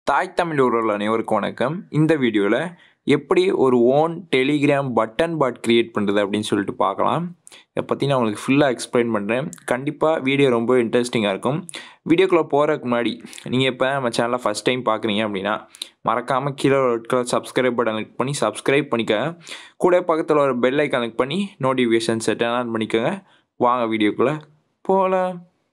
தாய் தமிழ் உறவுகள் அனைவருக்கும் வணக்கம் இந்த வீடியோவில் எப்படி ஒரு own Telegram button bot create பண்ணுறது அப்படின்னு சொல்லிட்டு பார்க்கலாம் இதை பற்றி நான் உங்களுக்கு ஃபுல்லாக எக்ஸ்பிளைன் பண்ணுறேன் கண்டிப்பாக வீடியோ ரொம்ப இன்ட்ரெஸ்டிங்காக இருக்கும் வீடியோக்குள்ளே போகிறதுக்கு முன்னாடி நீங்கள் இப்போ நம்ம சேனலை ஃபஸ்ட் டைம் பார்க்குறீங்க அப்படின்னா மறக்காமல் கீழே red colour subscribe button click பண்ணி சப்ஸ்கிரைப் பண்ணிக்கோங்க கூட பக்கத்தில் ஒரு பெல் ஐக்கான் கிளிக் பண்ணி நோட்டிஃபிகேஷன் செட் ஆன் பண்ணிக்கோங்க வாங்க வீடியோக்குள்ளே போகலாம்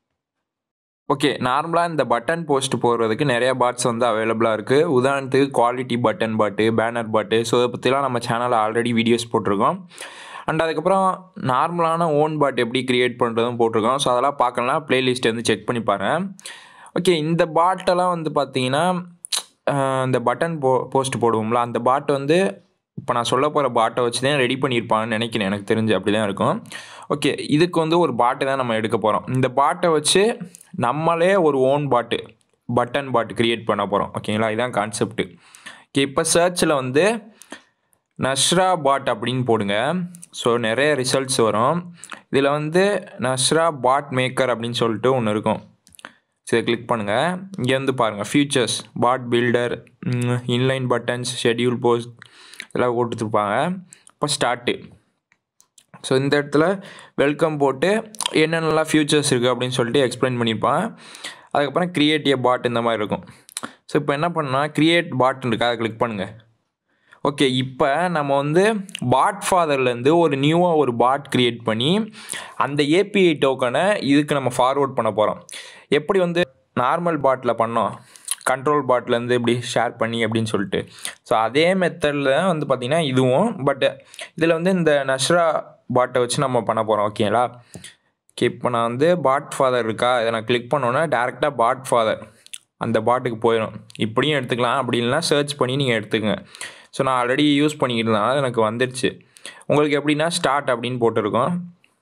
ஓகே நார்மலாக இந்த பட்டன் போஸ்ட் போடுறதுக்கு நிறைய பாட்ஸ் வந்து அவைலபிளாக இருக்குது உதாரணத்துக்கு quality button bot banner bot so இதை பற்றிலாம் நம்ம சேனலில் ஆல்ரெடி வீடியோஸ் போட்டிருக்கோம் அண்ட் அதுக்கப்புறம் நார்மலான ஓன் பாட் எப்படி க்ரியேட் பண்ணுறதும் போட்டிருக்கோம் ஸோ அதெல்லாம் பார்க்கலாம் ப்ளேலிஸ்ட்டை வந்து செக் பண்ணி பாருங்கள் ஓகே இந்த பாட்டெல்லாம் வந்து பார்த்தீங்கன்னா இந்த பட்டன் போ போஸ்ட் போடுவோம்ல அந்த பாட் வந்து இப்போ நான் சொல்ல போகிற பாட்டை வச்சு தான் ரெடி பண்ணியிருப்பாங்கன்னு நினைக்கிறேன் எனக்கு தெரிஞ்சு அப்படி தான் இருக்கும் ஓகே இதுக்கு வந்து ஒரு பாட்டு தான் நம்ம எடுக்க போகிறோம் இந்த பாட்டை வச்சு நம்மளே ஒரு ஓன் பாட்டு பட்டன் பாட்டு க்ரியேட் பண்ண போகிறோம் ஓகேங்களா இதுதான் கான்செப்ட்டு ஓகே இப்போ சர்ச்சில் வந்து நஷ்ரா பாட் அப்படின்னு போடுங்க ஸோ நிறைய ரிசல்ட்ஸ் வரும் இதில் வந்து நஷ்ரா பாட் மேக்கர் அப்படின்னு சொல்லிட்டு ஒன்று இருக்கும் சரி கிளிக் பண்ணுங்கள் இங்கே வந்து பாருங்கள் features bot builder inline buttons schedule post இதெல்லாம் கொடுத்துருப்பாங்க இப்போ ஸ்டார்ட்டு ஸோ இந்த இடத்துல வெல்கம் போட்டு என்னென்னலாம் ஃபியூச்சர்ஸ் இருக்குது அப்படின்னு சொல்லிட்டு எக்ஸ்பிளைன் பண்ணியிருப்பான் அதுக்கப்புறம் க்ரியேட் ஏ பாட் இந்த மாதிரி இருக்கும் ஸோ இப்போ என்ன பண்ணால் க்ரியேட் பாட்னு இருக்கா அதை கிளிக் பண்ணுங்கள் ஓகே இப்போ நம்ம வந்து பாட் ஃபாதர்லேருந்து ஒரு நியூவாக ஒரு பாட் க்ரியேட் பண்ணி அந்த ஏபிஐ டோக்கனை இதுக்கு நம்ம ஃபார்வேர்ட் பண்ண போகிறோம் எப்படி வந்து நார்மல் பாட்டில் பண்ணோம் கண்ட்ரோல் பாட்லேருந்து இப்படி ஷேர் பண்ணி அப்படின்னு சொல்லிட்டு ஸோ அதே மெத்தடில் தான் வந்து பார்த்திங்கன்னா இதுவும் பட் இதில் வந்து இந்த நஷ்ரா பாட்டை வச்சு நம்ம பண்ண போகிறோம் ஓகேங்களா ஓகே இப்போ நான் வந்து பாட் ஃபாதர் இருக்கா இதை நான் கிளிக் பண்ணோன்னா டேரெக்டாக பாட் ஃபாதர் அந்த பாட்டுக்கு போயிடும் இப்படியும் எடுத்துக்கலாம் அப்படி இல்லைனா சர்ச் பண்ணி நீங்கள் எடுத்துக்கங்க ஸோ நான் ஆல்ரெடி யூஸ் பண்ணிக்கிட்டதுனால எனக்கு வந்துடுச்சு உங்களுக்கு எப்படின்னா ஸ்டார்ட் அப்படின்னு போட்டிருக்கோம்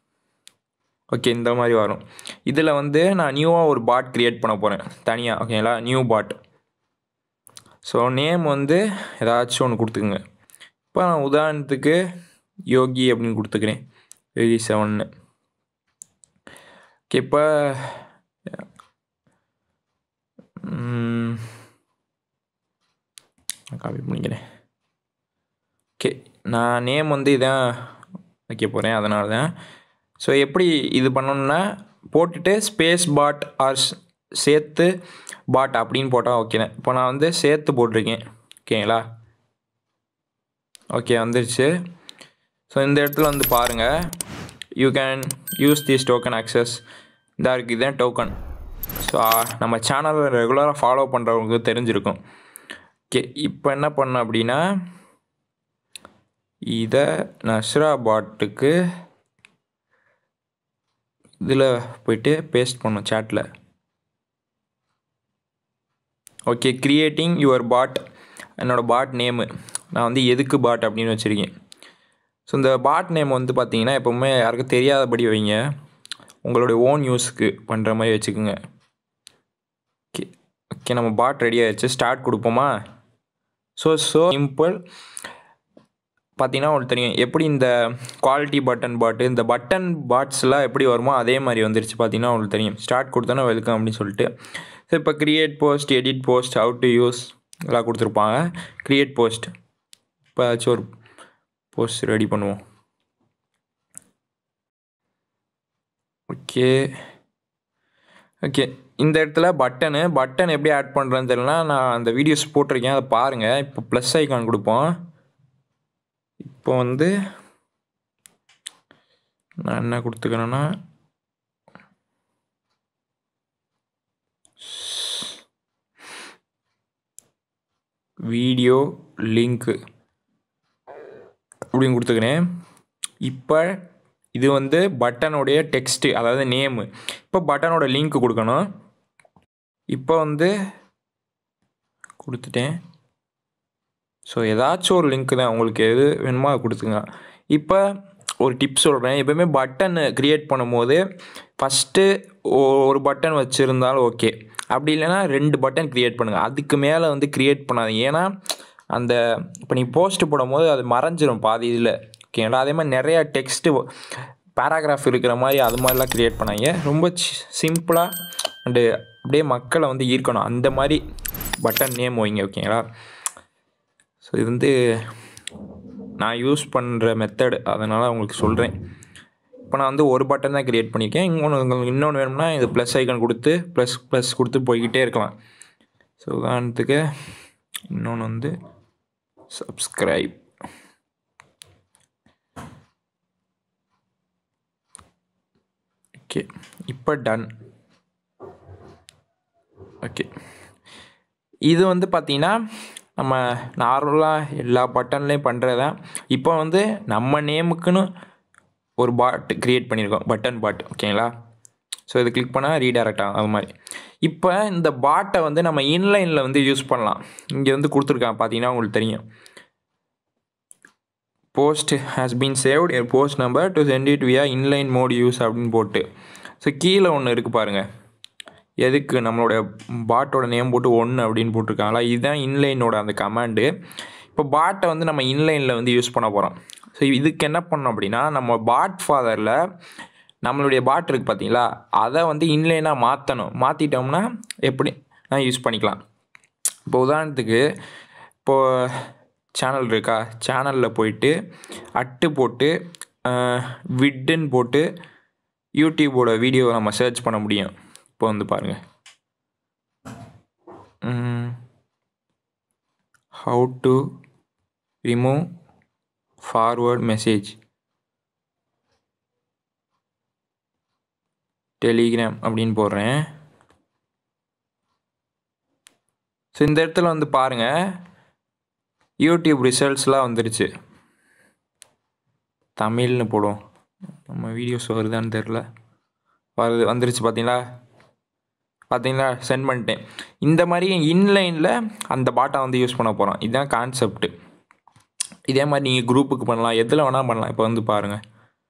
ஓகே இந்த மாதிரி வரும் இதில் வந்து நான் நியூவாக ஒரு பாட் க்ரியேட் பண்ண போகிறேன் தனியாக ஓகேங்களா நியூ பாட் ஸோ நேம் வந்து ஏதாச்சும் ஒன்று கொடுத்துக்குங்க இப்போ நான் உதாரணத்துக்கு யோகி அப்படின்னு கொடுத்துக்கிறேன் எயிட்டி செவன்னு ஓகே இப்போ காப்பி பண்ணிக்கிறேன் ஓகே நான் நேம் வந்து இதான் வைக்க போகிறேன் அதனால தான் ஸோ எப்படி இது பண்ணணும்னா போட்டுட்டு ஸ்பேஸ் பாட் ஆர் சேர்த்து பாட் அப்படின்னு போட்டால் ஓகே இப்போ நான் வந்து சேர்த்து போட்டிருக்கேன் ஓகேங்களா ஓகே வந்துருச்சு ஸோ இந்த இடத்துல வந்து பாருங்கள் you can use this token access இதாக இருக்குது இதுதான் டோக்கன் ஸோ நம்ம சேனலை ரெகுலராக ஃபாலோ பண்ணுறவங்களுக்கு தெரிஞ்சிருக்கும் ஓகே இப்போ என்ன பண்ண அப்படின்னா இதை நஷ்ரா பாட்டுக்கு இதில் போயிட்டு பேஸ்ட் பண்ணும் சேட்டில் ஓகே க்ரியேட்டிங் யுவர் பாட் என்னோடய பாட் நேமு நான் வந்து எதுக்கு பாட் அப்படின்னு வச்சுருக்கேன் ஸோ இந்த பாட் நேம் வந்து பார்த்தீங்கன்னா எப்போவுமே யாருக்கும் தெரியாதபடி வைங்க உங்களுடைய ஓன் யூஸுக்கு பண்ணுற மாதிரி வச்சுக்கோங்க ஓகே ஓகே நம்ம பாட் ரெடி ஆகிடுச்சு ஸ்டார்ட் கொடுப்போமா ஸோ ஸோ சிம்பிள் பார்த்தீங்கன்னா உங்களுக்கு தெரியும் எப்படி இந்த குவாலிட்டி பட்டன் பாட்டு இந்த பட்டன் பாட்ஸ்லாம் எப்படி வருமோ அதே மாதிரி வந்துருச்சு பார்த்தீங்கன்னா உங்களுக்கு தெரியும் ஸ்டார்ட் கொடுத்தோன்னா வெல்கம் அப்படின்னு சொல்லிட்டு ஸோ இப்போ create post edit post how to use இதெல்லாம் கொடுத்துருப்பாங்க க்ரியேட் போஸ்ட் இப்போ ஏதாச்சும் ஒரு போஸ்ட் ரெடி பண்ணுவோம் ஓகே ஓகே இந்த இடத்துல பட்டனு பட்டன் எப்படி ஆட் பண்ணுறேன்னு தெரியலனா நான் அந்த வீடியோஸ் போட்டிருக்கேன் அதை பாருங்கள் இப்போ ப்ளஸ் ஐக்கான் கொடுப்போம் இப்போ வந்து நான் என்ன கொடுத்துக்கிறேன்னா வீடியோ லிங்க்கு அப்படின்னு கொடுத்துக்கிறேன் இப்போ இது வந்து பட்டனுடைய டெக்ஸ்ட்டு அதாவது நேமு இப்போ பட்டனோட லிங்க் கொடுக்கணும் இப்போ வந்து கொடுத்துட்டேன் ஸோ ஏதாச்சும் ஒரு லிங்க் தான் உங்களுக்கு எது வேணுமோ அதை கொடுத்துங்க இப்போ ஒரு டிப் சொல்கிறேன் எப்போயுமே பட்டன் க்ரியேட் பண்ணும்போது ஃபஸ்ட்டு ஒரு பட்டன் வச்சுருந்தாலும் ஓகே அப்படி இல்லைன்னா ரெண்டு பட்டன் க்ரியேட் பண்ணுங்கள் அதுக்கு மேலே வந்து க்ரியேட் பண்ணாதீங்க ஏன்னா அந்த இப்போ நீங்கள் போஸ்ட்டு போடும்போது அது மறைஞ்சிரும் பாதி இதில் ஓகேங்களா அதே மாதிரி நிறையா டெக்ஸ்ட்டு பேராகிராஃப் இருக்கிற மாதிரி அது மாதிரிலாம் க்ரியேட் பண்ணாங்க ரொம்ப சிம்பிளாக அண்டு அப்படியே மக்களை வந்து ஈர்க்கணும் அந்த மாதிரி பட்டன் நேம் வைங்க ஓகேங்களா ஸோ இது வந்து நான் யூஸ் பண்ணுற மெத்தடு அதனால் உங்களுக்கு சொல்கிறேன் இப்போ நான் வந்து ஒரு பட்டன் தான் க்ரியேட் பண்ணியிருக்கேன் இன்னொன்று உங்களுக்கு இன்னொன்று வேணும்னா இது ப்ளஸ் ஐக்கன் கொடுத்து ப்ளஸ் ப்ளஸ் கொடுத்து போய்கிட்டே இருக்கலாம் ஸோ உதாரணத்துக்கு இன்னொன்று வந்து சப்ஸ்கிரைப் ஓகே இப்போ டன் ஓகே இது வந்து பார்த்திங்கன்னா நம்ம நார்மலாக எல்லா பட்டன்லேயும் பண்ணுறதான் இப்போ வந்து நம்ம நேமுக்குன்னு ஒரு பாட் க்ரியேட் பண்ணியிருக்கோம் பட்டன் பாட் ஓகேங்களா ஸோ இது கிளிக் பண்ணால் ரீடைரக்ட் ஆகும் அது மாதிரி இப்போ இந்த பாட்டை வந்து நம்ம இன்லைனில் வந்து யூஸ் பண்ணலாம் இங்கே வந்து கொடுத்துருக்காங்க பார்த்தீங்கன்னா உங்களுக்கு தெரியும் போஸ்ட் ஹேஸ் பீன் சேவ்ட் என் post number to send it via inline mode use அப்படின்னு போட்டு ஸோ கீழே ஒன்று இருக்குது பாருங்கள் எதுக்கு நம்மளோட பாட்டோட நேம் போட்டு ஒன்று அப்படின்னு போட்டிருக்காங்களா இதுதான் இன்லைனோட அந்த கமாண்டு இப்போ பாட்டை வந்து நம்ம இன்லைனில் வந்து யூஸ் பண்ண போகிறோம் ஸோ இதுக்கு என்ன பண்ணோம் அப்படின்னா நம்ம பாட் ஃபாதரில் நம்மளுடைய பாட் இருக்குது பார்த்தீங்களா அதை வந்து இன்லைனாக மாற்றணும் மாற்றிட்டோம்னா எப்படி நான் யூஸ் பண்ணிக்கலாம் இப்போ உதாரணத்துக்கு இப்போது சேனல் இருக்கா சேனலில் போயிட்டு அட்டு போட்டு விட்டுன்னு போட்டு யூடியூபோட வீடியோவை நம்ம சர்ச் பண்ண முடியும் இப்போ வந்து பாருங்கள் how to remove forward message Telegram அப்படின்னு போடுறேன் ஸோ இந்த இடத்துல வந்து பாருங்கள் யூடியூப் ரிசல்ட்ஸ்லாம் வந்துருச்சு தமிழ்னு போடுவோம் நம்ம வீடியோஸ் வருதான்னு தெரில வருது வந்துருச்சு பார்த்தீங்களா பார்த்தீங்களா சென்ட் பண்ணிட்டேன் இந்த மாதிரி இன்லைனில் அந்த பாட்டை வந்து யூஸ் பண்ண போகிறோம் இதுதான் கான்செப்ட்டு இதே மாதிரி நீங்கள் குரூப்புக்கு பண்ணலாம் எதில் வேணால் பண்ணலாம் இப்போ வந்து பாருங்கள்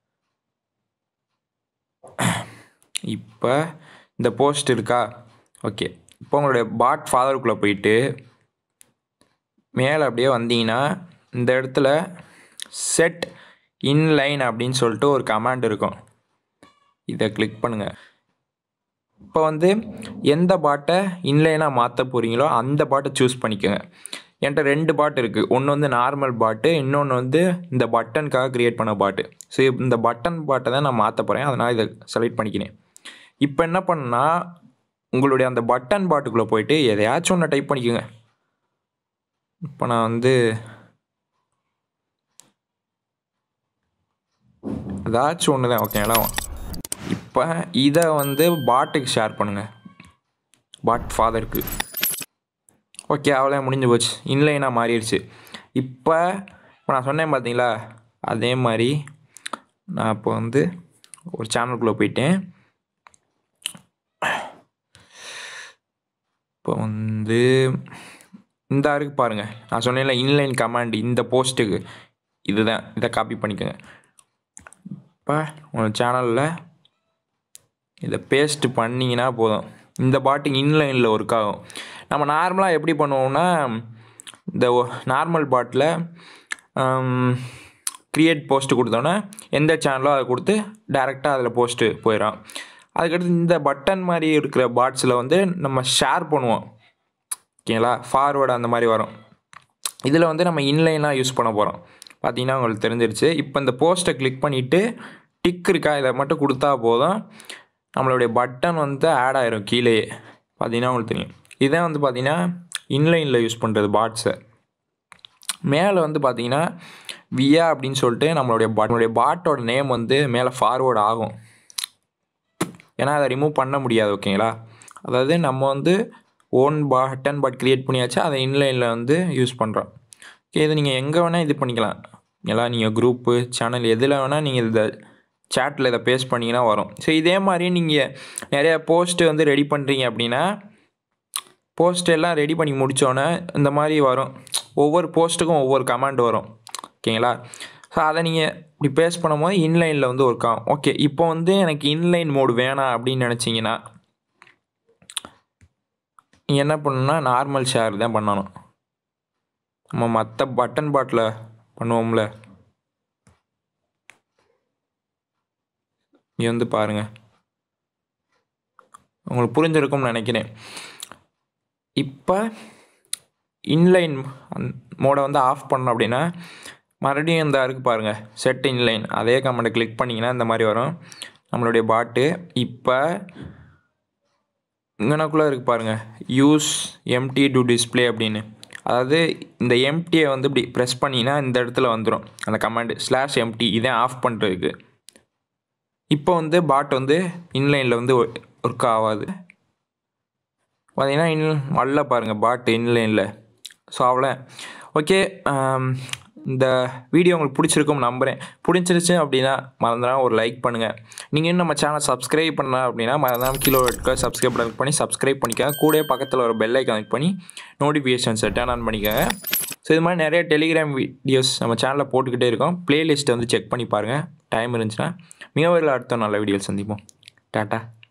இப்போ இந்த போஸ்ட் இருக்கா ஓகே இப்போ உங்களுடைய பாட் ஃபாதருக்குள்ளே போயிட்டு மேலே அப்படியே வந்தீங்கன்னா இந்த இடத்துல செட் இன்லைன் அப்படின்னு சொல்லிட்டு ஒரு கமாண்ட் இருக்கும் இதை கிளிக் பண்ணுங்கள் இப்போ வந்து எந்த பாட்டை இன்லைனாக மாற்ற போகிறீங்களோ அந்த பாட்டை சூஸ் பண்ணிக்கோங்க என்கிட்ட ரெண்டு பாட்டு இருக்குது ஒன்று வந்து நார்மல் பாட்டு இன்னொன்று வந்து இந்த பட்டனுக்காக க்ரியேட் பண்ண பாட்டு ஸோ இந்த பட்டன் பாட்டை தான் நான் மாற்ற போகிறேன் அதனால் இதை செலக்ட் பண்ணிக்கிறேன் இப்போ என்ன பண்ணா உங்களுடைய அந்த பட்டன் பாட்டுக்குள்ளே போயிட்டு எதையாச்சும் ஒன்று டைப் பண்ணிக்கோங்க இப்போ நான் வந்து ஏதாச்சும் ஒன்று தான் ஓகேங்களா இப்போ இதை வந்து பாட்டுக்கு ஷேர் பண்ணுங்கள் பாட் ஃபாதருக்கு ஓகே அவ்வளோ முடிஞ்சு போச்சு இன்லைனாக மாறிடுச்சு இப்போ இப்போ நான் சொன்னேன் பார்த்தீங்களா அதே மாதிரி நான் இப்போ வந்து ஒரு சேனலுக்குள்ளே போயிட்டேன் இப்போ வந்து இந்த இருக்கு பாருங்கள் நான் சொன்னேன்ல இன்லைன் கமாண்ட் இந்த போஸ்ட்டுக்கு இதுதான் இதை காப்பி பண்ணிக்கோங்க இப்போ உங்கள் சேனலில் இதை பேஸ்ட் பண்ணிங்கன்னா போதும் இந்த பாட்டு இன்லைனில் ஒர்க் ஆகும் நம்ம நார்மலாக எப்படி பண்ணுவோம்னா இந்த நார்மல் பாட்டில் க்ரியேட் போஸ்ட்டு கொடுத்தோன்னே எந்த சேனலோ அதை கொடுத்து டேரெக்டாக அதில் போஸ்ட்டு போயிடும் அதுக்கடுத்து இந்த பட்டன் மாதிரி இருக்கிற பாட்ஸில் வந்து நம்ம ஷேர் பண்ணுவோம் ஓகேங்களா ஃபார்வேர்டு அந்த மாதிரி வரும் இதில் வந்து நம்ம இன்லைனாக யூஸ் பண்ண போகிறோம் பார்த்தீங்கன்னா உங்களுக்கு தெரிஞ்சிருச்சு இப்போ இந்த போஸ்ட்டை கிளிக் பண்ணிவிட்டு டிக் இருக்கா இதை மட்டும் கொடுத்தா போதும் நம்மளுடைய பட்டன் வந்து ஆட் ஆயிரும் கீழேயே பார்த்தீங்கன்னா உங்களுக்கு தெரியும் இதான் வந்து பார்த்தீங்கன்னா இன்லைனில் யூஸ் பண்ணுறது பாட்ஸை மேலே வந்து பார்த்தீங்கன்னா வியா அப்படின்னு சொல்லிட்டு நம்மளுடைய பாட்டனுடைய பாட்டோட நேம் வந்து மேலே ஃபார்வேர்டு ஆகும் ஏன்னா அதை ரிமூவ் பண்ண முடியாது ஓகேங்களா அதாவது நம்ம வந்து ஓன் பட்டன் பாட் க்ரியேட் பண்ணியாச்சு அதை இன்லைனில் வந்து யூஸ் பண்ணுறோம் ஓகே இது நீங்கள் எங்கே வேணால் இது பண்ணிக்கலாம் எல்லாம் நீங்கள் குரூப்பு சேனல் எதில் வேணால் நீங்கள் இதை சேட்டில் இதை பேஸ்ட் பண்ணிங்கன்னா வரும் ஸோ இதே மாதிரி நீங்கள் நிறைய போஸ்ட்டு வந்து ரெடி பண்ணுறீங்க அப்படின்னா போஸ்ட் எல்லாம் ரெடி பண்ணி முடித்தோன்னே இந்த மாதிரி வரும் ஒவ்வொரு போஸ்ட்டுக்கும் ஒவ்வொரு கமாண்ட் வரும் ஓகேங்களா ஸோ அதை நீங்கள் இப்படி பேஸ்ட் பண்ணும்போது இன்லைனில் வந்து ஒர்க் ஆகும் ஓகே இப்போ வந்து எனக்கு இன்லைன் மோடு வேணாம் அப்படின்னு நினச்சிங்கன்னா நீங்கள் என்ன பண்ணணும்னா நார்மல் ஷேர் தான் பண்ணணும் நம்ம மற்ற பட்டன் பாட்டில் பண்ணுவோம்ல இங்கே வந்து பாருங்கள் உங்களுக்கு புரிஞ்சிருக்கும்னு நினைக்கிறேன் இப்போ இன்லைன் மோடை வந்து ஆஃப் பண்ணோம் அப்படின்னா மறுபடியும் இந்த இருக்குது பாருங்கள் செட் இன்லைன் அதே கமெண்ட்டை கிளிக் பண்ணிங்கன்னா இந்த மாதிரி வரும் நம்மளுடைய பாட்டு இப்போ இங்கனக்குள்ளே இருக்குது பாருங்கள் யூஸ் எம்டி டு டிஸ்பிளே அப்படின்னு அதாவது இந்த எம்டியை வந்து இப்படி ப்ரெஸ் பண்ணிங்கன்னா இந்த இடத்துல வந்துடும் அந்த கமாண்டு ஸ்லாஷ் எம்டி இதே ஆஃப் பண்ணுறதுக்கு இப்போ வந்து பாட் வந்து இன்லைனில் வந்து ஒர்க் ஆகாது பார்த்தீங்கன்னா இன் வரல பாருங்கள் பாட் இன்லைனில் ஸோ அவ்வளோ ஓகே இந்த வீடியோ உங்களுக்கு பிடிச்சிருக்கும் நம்புகிறேன் பிடிச்சிருச்சு அப்படின்னா மறந்துடாம ஒரு லைக் பண்ணுங்கள் நீங்கள் இன்னும் நம்ம சேனல் சப்ஸ்கிரைப் பண்ணல அப்படின்னா மறந்துடாம கீழே இருக்க சப்ஸ்கிரைப் பட்டன் பண்ணி சப்ஸ்கிரைப் பண்ணிக்கோங்க கூட பக்கத்தில் ஒரு பெல்லை கனெக்ட் பண்ணி நோட்டிஃபிகேஷன்ஸை டேர்ன் ஆன் பண்ணிக்கோங்க ஸோ இது மாதிரி நிறைய டெலிகிராம் வீடியோஸ் நம்ம சேனலில் போட்டுக்கிட்டே இருக்கோம் ப்ளேலிஸ்ட்டை வந்து செக் பண்ணி பாருங்கள் டைம் இருந்துச்சுன்னா மிக அடுத்த நல்ல வீடியோஸ் சந்திப்போம் டாட்டா